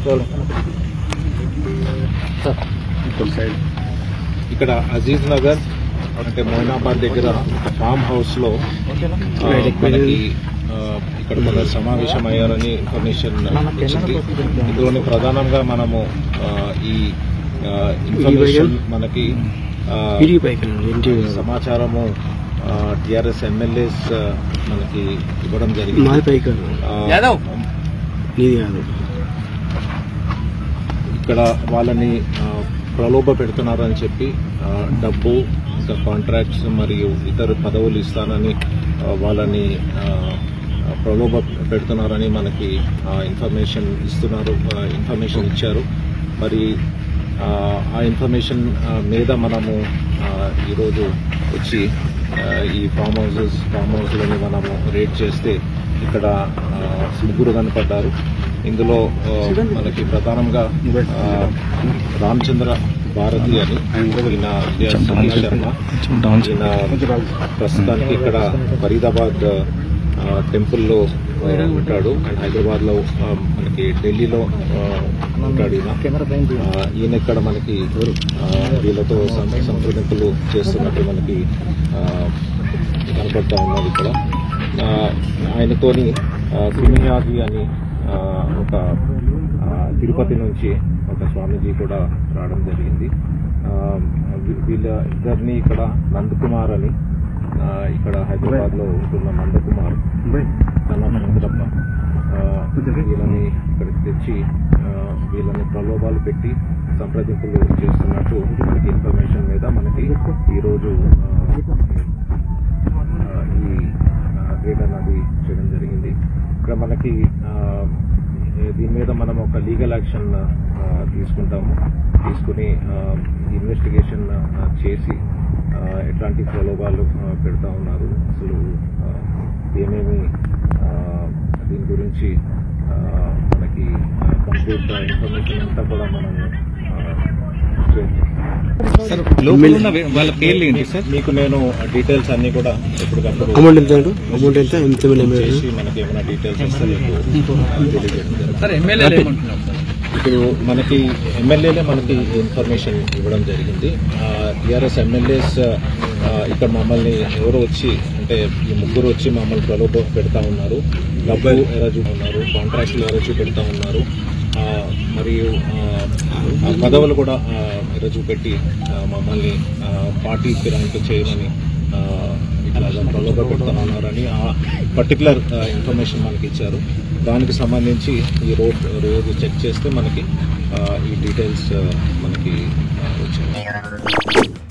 ఇక్కడ అజీజ్ నగర్ అంటే మోయినాబాద్ దగ్గర ఒక ఫామ్ హౌస్ లో ఆ, మనకి ఆ, ఇక్కడ కొందరు సమావేశం అయ్యారని ఇన్ఫర్మేషన్ వచ్చింది ఇందులోని ప్రధానంగా మనము ఆ, ఈ ఆ, ఇన్ఫర్మేషన్ మనకి ఆ, సమాచారము టిఆర్ఎస్ ఎమ్మెల్యేస్ మనకి ఇవ్వడం జరిగింది మాది పైకి ఆ, నీది కాదు ఇక్కడ వాళ్ళని ఆ, ప్రలోభ పెడుతున్నారని చెప్పి ఆ, డబ్బు ఇంకా కాంట్రాక్ట్స్ మరియు ఇతర పదవులు ఇస్తానని ఆ, వాళ్ళని ఆ, ప్రలోభ పెడుతున్నారని మనకి ఆ, ఇన్ఫర్మేషన్ ఇస్తున్నారు ఆ, ఇన్ఫర్మేషన్ ఇచ్చారు మరి ఆ, ఆ ఇన్ఫర్మేషన్ ఆ, మీద మనము ఆ, ఈరోజు వచ్చి ఆ, ఈ ఫామ్ హౌసెస్ ఫామ్ హౌస్లని మనము రేట్ చేస్తే ఇక్కడ ఆ, ముగ్గురు కనపడ్డారు ఇందులో ఆ, మనకి ప్రధానంగా ఆ, రామచంద్ర భారతి అని ఈయన విద్యా సతీష్ శర్మ ఈయన ప్రస్తుతానికి ఇక్కడ ఫరీదాబాద్ ఆ, టెంపుల్లో ఆ, ఉంటాడు అండ్ హైదరాబాద్ లో ఆ, మనకి ఢిల్లీలో ఆ, ఉంటాడు ఈయన ఆ, ఈయన ఇక్కడ మనకి ఆ, వీళ్ళతో సం- సంప్రదింపులు చేస్తున్నట్టు మనకి ఆ, కనపడతా ఉన్నది ఇక్కడ ఆ, ఆయనతోని ఆ, సిమియాది అని ఆ, ఒక ఆ, తిరుపతి నుంచి ఒక స్వామీజీ కూడా రావడం జరిగింది ఆ, వీ- వీళ్ళ ఇద్దరిని ఇక్కడ నందకుమార్ అని ఆ, ఇక్కడ హైదరాబాద్ లో ఉంటున్న నందకుమార్ తన చంద్రప్ప ఆ, వీళ్ళని ఇక్కడికి తెచ్చి ఆ, వీళ్ళని ప్రలోభాలు పెట్టి సంప్రదింపులు చేస్తున్నట్టు మనకి ఇన్ఫర్మేషన్ మీద మనకి ఈరోజు ఆ, ఈ రేట్ అన్నది చేయడం జరిగింది ఇక్కడ మనకి ఆ, దీని మీద మనం ఒక లీగల్ యాక్షన్ ఆ, తీసుకుంటాము తీసుకుని ఇన్వెస్టిగేషన్ చేసి ఆ, ఎట్లాంటి ప్రలోభాలు ఆ, పెడతా ఉన్నారు అసలు ఆ, ఏమేమి ఆ, దీని గురించి ఆ, మనకి కంప్లీట్ ఇన్ఫర్మేషన్ అంతా కూడా మనం సార్ లోపల ఉన్న వే- వాళ్ళ పేర్లు ఏంటి సార్ మీకు నేను డీటెయిల్స్ అన్ని కూడా ఎప్పటికప్పుడు అమౌంట్ ఎంత అండి అమౌంట్ ఎంత ఎంత ఎమ్మెల్యే చేసి మనకి ఏమైనా డీటెయిల్స్ వస్తే మీకు తెలియజేయడం జరుగుతుంది. సార్ ఎమ్మెల్యే ఏమంటున్నారు సార్ ఇప్పుడు మనకి ఎమ్మెల్యేలే మనకి ఇన్ఫర్మేషన్ ఇవ్వడం జరిగింది టీఆర్ఎస్ ఎమ్మెల్యేస్ ఇక్కడ మమ్మల్ని ఎవరు వచ్చి అంటే ఈ ముగ్గురు వచ్చి మమ్మల్ని ప్రలోభ పెడతా ఉన్నారు డబ్బు ఎర చూపుతున్నారు కాంట్రాక్ట్లు ఎర చూపెడతా ఉన్నారు ఆ, మరియు ఆ, ఆ పదవులు కూడా ఆ, ఎర చూపెట్టి ఆ, మమ్మల్ని ఆ, పార్టీ ఫిరాయింపు చేయమని ఆ, ఇట్లా ప్రలోభ పెడతా ఉన్నారని ఆ పర్టికులర్ ఇన్ఫర్మేషన్ మనకి ఇచ్చారు దానికి సంబంధించి ఈ రోడ్ రోజు చెక్ చేస్తే మనకి ఆ, ఈ డీటెయిల్స్ ఆ, మనకి ఆ, వచ్చాయి